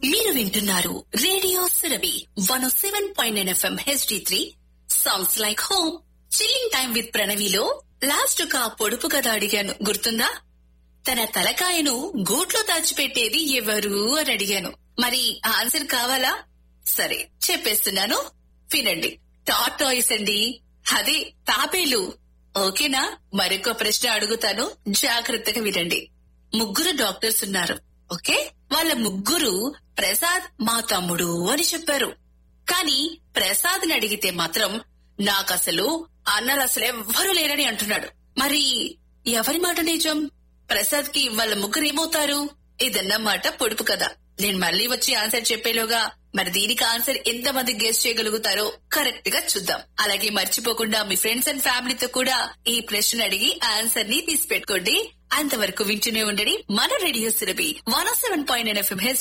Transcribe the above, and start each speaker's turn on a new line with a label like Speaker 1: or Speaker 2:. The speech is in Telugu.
Speaker 1: మీరు వింటున్నారు radio Surabhi one seven point nine FM HD three songs like home chilling time with ప్రణవిలో లాస్ట్ గా పొడుపు కథ అడిగాను గుర్తుందా తన తలకాయను గూట్లో దాచిపెట్టేది ఎవరు అని అడిగాను మరి ఆన్సర్ కావాలా సరే చెప్పేస్తున్నాను వినండి టాటాయిస్ అండి అదే తాబేలు ఓకేనా మరొక ప్రశ్న అడుగుతాను జాగ్రత్తగా వినండి ముగ్గురు డాక్టర్స్ ఉన్నారు ఓకే వాళ్ళ ముగ్గురు ప్రసాద్ మా తమ్ముడు అని చెప్పారు కానీ ప్రసాద్ ని అడిగితే మాత్రం నాకసలు అన్నలు అసలు ఎవ్వరూ లేరని అంటున్నాడు మరి ఎవరి మాట నిజం ప్రసాద్ కి వాళ్ళ ముగ్గురు ఏమవుతారు ఇదన్నమాట పొడుపు కదా నేను మళ్ళీ వచ్చి ఆన్సర్ చెప్పేలోగా మరి దీనికి ఆన్సర్ ఎంత మంది గెస్ చేయగలుగుతారో కరెక్ట్ గా చూద్దాం అలాగే మర్చిపోకుండా మీ ఫ్రెండ్స్ అండ్ ఫ్యామిలీతో కూడా ఈ ప్రశ్న అడిగి ఆన్సర్ ని తీసి పెట్టుకోండి అంతవరకు వింటూనే ఉండండి మన radio Surabhi one seven point FM